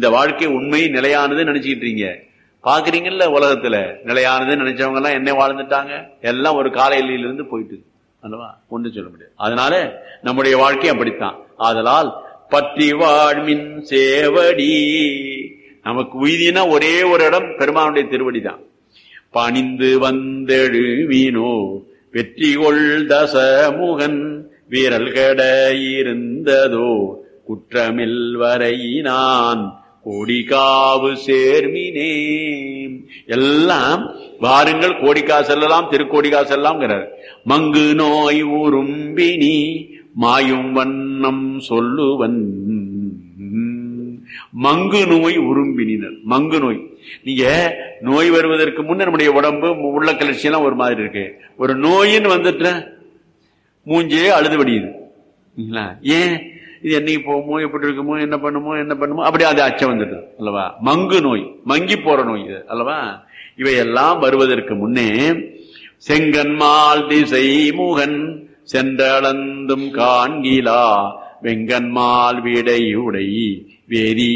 இந்த வாழ்க்கை உண்மை நிலையானது நினைச்சுக்கிட்டு இருக்கீங்க பாக்குறீங்கல்ல உலகத்துல நிலையானது நினைச்சவங்க எல்லாம் என்ன வாழ்ந்துட்டாங்க எல்லாம் ஒரு காலையில இருந்து போயிட்டு அல்லவா ஒன்று சொல்ல முடியாது அதனால நம்முடைய வாழ்க்கை அப்படித்தான் ஆதலால் பற்றி வாழ்மின் சேவடி நமக்கு உய்தினா ஒரே ஒரு இடம் பெருமானுடைய திருவடி தான் பணிந்து வந்தெழுவீனோ வெற்றி கொள் தசமுகன் வீரல் கட இருந்ததோ குற்றமில் வரையினான் கோடிக்காவு சேர்மினே எல்லாம் வாருங்கள் கோடிக்கா செல்லலாம் திருக்கோடிக்கா செல்லலாம்ங்கிறார் மங்கு நோய் உரும்பினி மாயும் வண்ணம் சொல்லுவன் மங்கு நோய் உரும்பினர் மங்கு நோய் நீங்க நோய் வருவதற்கு முன்ன நம்முடைய உடம்பு உள்ள கிளர்ச்சி எல்லாம் ஒரு மாதிரி இருக்கு ஒரு நோயின்னு வந்துட்ட மூஞ்சே அழுது வடியுது இல்லைங்களா? ஏன் இது என்னைக்கு போகுமோ எப்படி இருக்குமோ என்ன பண்ணுமோ என்ன பண்ணுமோ அப்படி அது அச்சம் வந்துடுது அல்லவா மங்கு நோய் மங்கி போற நோய் இது அல்லவா இவையெல்லாம் வருவதற்கு முன்னே செங்கன்மால் திசை முகன் சென்றளந்தும் காண்கிலா வெங்கன்மால் விடை உடை வேதி